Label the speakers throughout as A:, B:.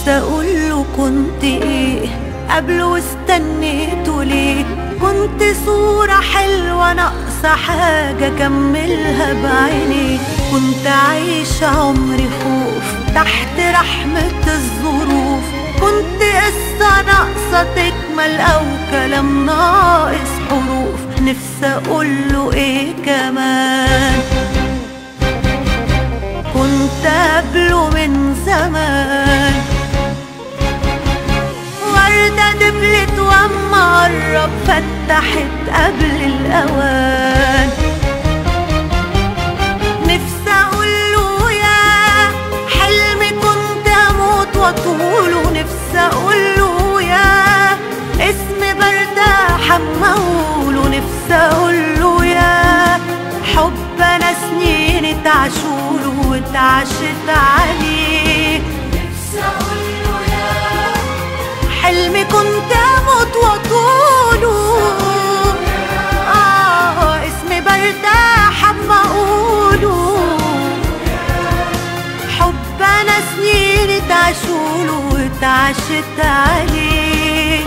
A: نفسي اقوله كنت ايه قبل واستنيته ليه كنت صورة حلوة ناقصة حاجة كملها بعيني كنت عايشة عمري خوف تحت رحمة الظروف كنت قصة ناقصة تكمل أو كلام ناقص حروف نفسي أقوله إيه كمان كنت قبله من زمان وردة دبلت واما قرب فتحت قبل الأوان نفسي أقوله يا حلمي كنت أموت وأطوله نفسي أقوله يا اسمي برتاح أما أقوله نفسي أقوله يا حب أنا سنين اتعشوله واتعشت عليه نفسي أقوله يا حلمي كنت اموت واطوله اه اسمي برتاح اما اقوله حب انا سنين اتعشوله واتعشت عليه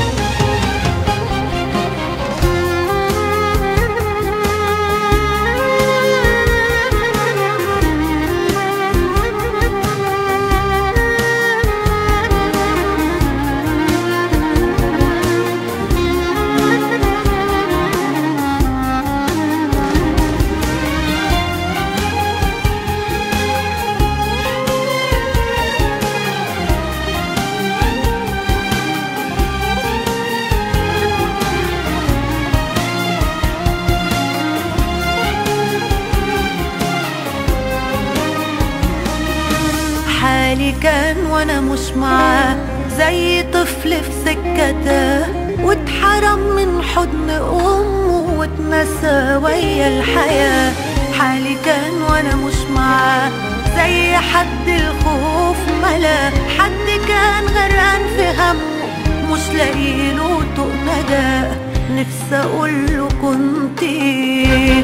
A: حالي كان وانا مش معاه زي طفل في سكته واتحرم من حضن امه واتنسى ويا الحياه حالي كان وانا مش معاه زي حد الخوف ملا حد كان غرقان في همه مش لاقيله طوق ندى نفسي اقوله كنت إيه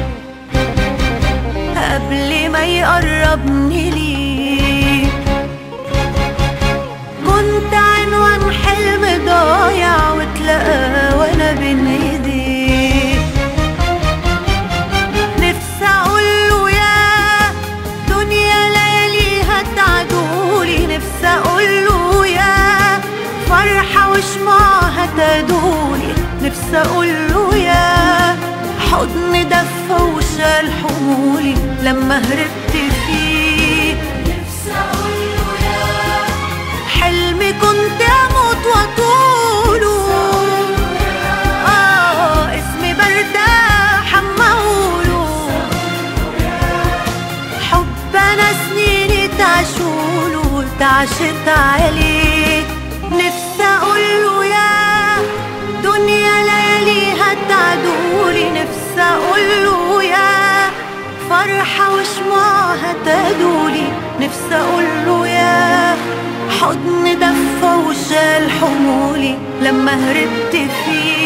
A: قبل ما يقربني ليه كنت عنوان حلم ضايع واتلقى وانا بين ايديه نفسي اقوله يا دنيا لياليها تعدولي نفسي اقوله يا فرحة وشموعها تدولي نفسي اقوله يا حضن دفى وشال حمولي لما هربت فيه نفسي اقوله يا حلمي كنت اموت واطوله اه اسمي برتاح اما اقوله حب انا سنيني تعشوله وتعشت عليه نفسي اقوله يا دنيا لياليها تعدولي نفسي اقوله يا فرحة وشموعها تدولي نفسي اقوله يا حضن دفى وشال حمولي لما هربت فيه